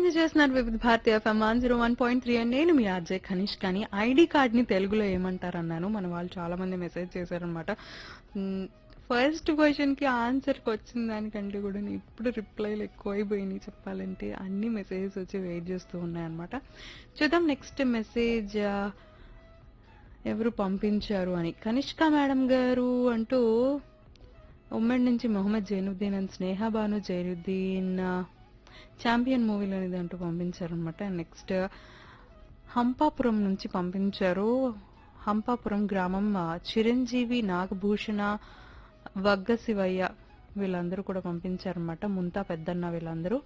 విందు చేస్తున్నారు Vividh Bharati FM one zero one point three and నేను మీ ఆర్జే ఖనిష్ కానీ ఐడి కార్డ్ ని తెలుగులో ఏమంటారు అన్నాను మన వాళ్ళు చాలా మంది మెసేజ్ చేశారనమాట ఫస్ట్ క్వశ్చన్ కి ఆన్సర్ కి వచ్చిన దానికంటే కూడా నేను ఇప్పుడు రిప్లైలు ఎక్కువైపోయినాయి చెప్పాలంటే అన్ని మెసేజెస్ వచ్చి వెయిట్ చేస్తూ ఉన్నాయన్నమాట చూద్దాం నెక్స్ట్ మెసేజ్ ఎవరు పంపించారు అని కనిష్క మేడం గారు అంటూ ఉమ్మడి నుంచి మొహమ్మద్ జైనుద్దీన్ అండ్ స్నేహ బాను జైనుద్దీన్ ఛాంపియన్ మూవీలోనిది అంటూ పంపించారనమాట నెక్స్ట్ హంపాపురం నుంచి పంపించారు హంపాపురం గ్రామం ఆ, చిరంజీవి నాగభూషణ వగ్గ శివయ్య వీళ్ళందరూ కూడా పంపించారనమాట ముంతా పెద్దన్న వీళ్ళందరూ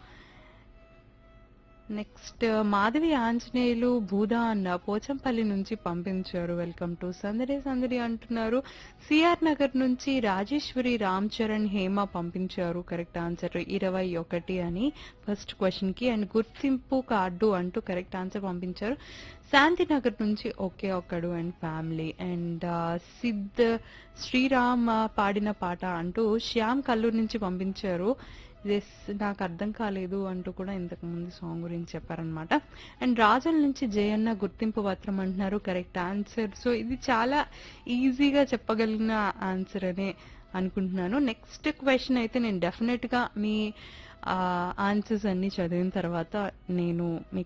నెక్స్ట్ మాధవి ఆంజనేయులు భూదా అన్న పోచంపల్లి నుంచి పంపించారు వెల్కమ్ టు సందడి సందడి అంటున్నారు సిఆర్ నగర్ నుంచి రాజేశ్వరి రామ్ చరణ్ హేమ పంపించారు కరెక్ట్ ఆన్సర్ ఇరవై ఒకటి అని ఫస్ట్ క్వశ్చన్ కి అండ్ గుర్తింపు కార్డు అంటూ కరెక్ట్ ఆన్సర్ పంపించారు శాంతినగర్ నుంచి Oke Okkadu and family and Sid Sriram ఆ, పాడిన పాట అంటూ శ్యామ్ కల్లూరు నుంచి పంపించారు దిస్ నాకు అర్థం కాలేదు అంటూ కూడా ఇంతకు ముందు సాంగ్ గురించి చెప్పారనమాట అండ్ రాజుల నుంచి జయన్న గుర్తింపు పత్రం అంటున్నారు కరెక్ట్ ఆన్సర్ సో ఇది చాలా ఈజీగా చెప్పగలిగిన ఆన్సర్ అనే అనుకుంటున్నాను నెక్స్ట్ క్వశ్చన్ అయితే నేను డెఫినెట్ గా మీ ఆన్సర్స్ అన్ని చదివిన తర్వాత నేను మీకు